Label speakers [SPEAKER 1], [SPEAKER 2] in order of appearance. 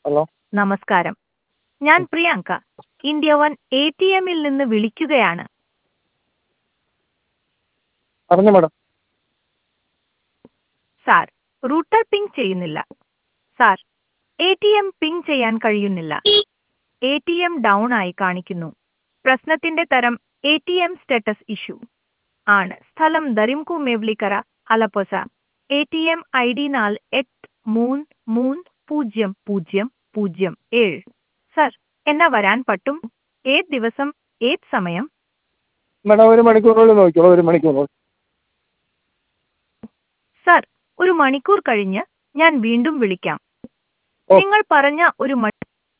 [SPEAKER 1] Hello
[SPEAKER 2] നമസ്കാരം ഞാൻ Priyanka India one A T എമ്മിൽ നിന്ന് വിളിക്കുകയാണ്
[SPEAKER 1] പറഞ്ഞോ മാഡം
[SPEAKER 2] സാർ റൂട്ടർ പിങ് ചെയ്യുന്നില്ല sir A T M ping ചെയ്യാൻ കഴിയുന്നില്ല എ ടി എം ഡൗൺ ആയി കാണിക്കുന്നു പ്രശ്നത്തിന്റെ തരം A T M status issue ആണ് സ്ഥലം ദരിംകു Mavelikkara Alappuzha A T M I D നാല് എട്ട് മൂന്ന് മൂന്ന് പൂജ്യം പൂജ്യം പൂജ്യം ഏഴ് സർ എന്നാ വരാൻ പറ്റും ഏത് ദിവസം ഏത് സമയം
[SPEAKER 1] മാഡം ഒരു മണിക്കൂറിനുള്ളിൽ നോക്കിക്കോളൂ ഒരു മണിക്കൂറിനുള്ളിൽ
[SPEAKER 2] സർ ഒരു മണിക്കൂർ കഴിഞ്ഞ് ഞാൻ വീണ്ടും വിളിക്കാം
[SPEAKER 1] ഓ.
[SPEAKER 2] നിങ്ങൾ പറഞ്ഞ ഒരു മണി